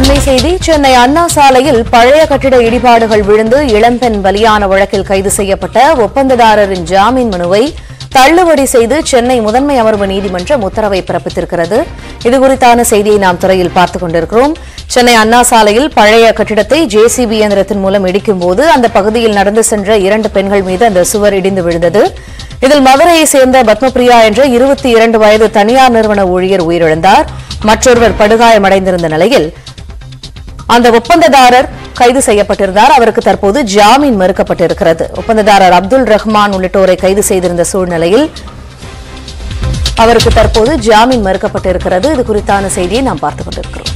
அண்மை செய்தி சென்னை அண்ணா சாலையில் பழைய கட்டிட இடிபாடுகள் விழுந்து இளம்பெண் பலியான வழக்கில் கைது செய்யப்பட்ட ஒப்பந்ததாரரின் ஜாமீன் மனுவை தள்ளுபடி செய்து சென்னை முதன்மை அமர்வு நீதிமன்றம் உத்தரவை பிறப்பித்திருக்கிறது இதுகுறித்தான செய்தியை நாம் துறையில் பார்த்துக் கொண்டிருக்கிறோம் சென்னை அண்ணா சாலையில் பழைய கட்டிடத்தை ஜேசிபி இயந்திரத்தின் மூலம் இடிக்கும்போது அந்த பகுதியில் நடந்து சென்ற இரண்டு பெண்கள் மீது அந்த சுவர் இடிந்து விழுந்தது இதில் மதுரையை சேர்ந்த பத்மபிரியா என்ற இருபத்தி இரண்டு வயது தனியார் நிறுவன ஊழியர் உயிரிழந்தார் மற்றொருவர் படுகாயமடைந்திருந்த நிலையில் அந்த ஒப்பந்ததாரர் கைது செய்யப்பட்டிருந்தார் அவருக்கு தற்போது ஜாமீன் மறுக்கப்பட்டிருக்கிறது ஒப்பந்ததாரர் அப்துல் ரஹ்மான் உள்ளிட்டோரை கைது செய்திருந்த சூழ்நிலையில் அவருக்கு தற்போது ஜாமீன் மறுக்கப்பட்டிருக்கிறது இது குறித்தான செய்தியை நாம் பார்த்துக் கொண்டிருக்கிறோம்